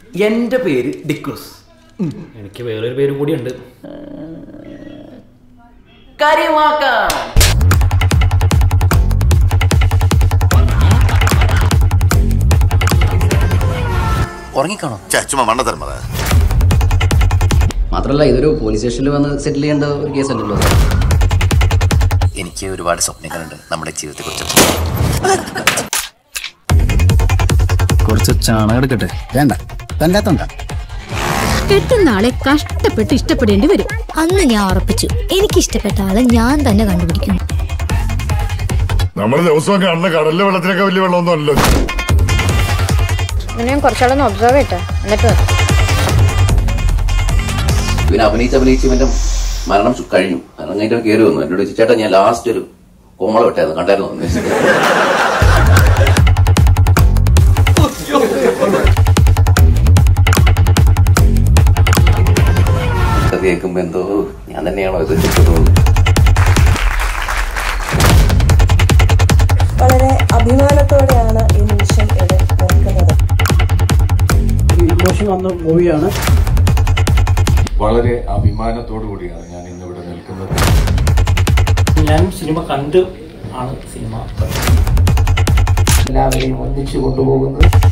എൻ്റെ പേര് ഡിക്രൂസ് എനിക്ക് വേറൊരു പേരും കൂടിയുണ്ട് കാര്യമാക്കാം ഉറങ്ങിക്കാണോ ചുമ്മാ മണ്ണത്തരം പറ മാത്രല്ല ഇതൊരു പോലീസ് സ്റ്റേഷനിൽ വന്ന് സെറ്റിൽ ചെയ്യേണ്ട ഒരു കേസല്ലല്ലോ എനിക്ക് ഒരുപാട് സ്വപ്നങ്ങളുണ്ട് നമ്മുടെ ജീവിതത്തെ കുറിച്ച് കുറച്ച് ചാണകം എടുക്കട്ടെ വേണ്ട തൻ്റെ തൊണ്ട കെട്ടുന്ന ആളെ കഷ്ടപ്പെട്ട് ഇഷ്ടപ്പെടേണ്ടി വരും അന്ന് ഞാൻ ഉറപ്പിച്ചു എനിക്ക് ഇഷ്ടപ്പെട്ട ആളെ ഞാൻ തന്നെ കണ്ടുപിടിക്കും നമ്മൾ ദിവസവും കാണുന്ന കടലിലെ വെള്ളത്തിനൊക്കെ വലിയ വെള്ളമൊന്നും അല്ലല്ലോ ഞാൻ കുറച്ചാളൊന്ന് ഒബ്സർവ് ചെയ്യട്ടെ എന്നിട്ട് ഇവന് അഭിനയിച്ച് അഭിനയിച്ച് ഇവന്റെ മരണം സു- കഴിഞ്ഞു അങ്ങനെ കയറി വന്നു എന്നോട് ചോദിച്ചു, ചേട്ടാ ഞാൻ ലാസ്റ്റ് ഒരു കോമള വിട്ടായിരുന്നു കണ്ടായിരുന്നു എന്ന് ചോദിച്ചു. ഇത് കേൾക്കുമ്പോ എന്തോ ഞാൻ തന്നെയാണോ ഇത് തോന്നുന്നു വളരെ അഭിമാനത്തോടെയാണ് ഈ നിമിഷം ഇവിടെ നിൽക്കുന്നത് ഇമോഷൻ വന്ന മൂവിയാണ് വളരെ അഭിമാനത്തോടു കൂടിയാണ് ഞാൻ ഇന്നിവിടെ നിൽക്കുന്നത് ഞാൻ സിനിമ കണ്ട് ആണ് സിനിമ എല്ലാവരെയും ഒന്നിച്ചു കൊണ്ടുപോകുന്നത്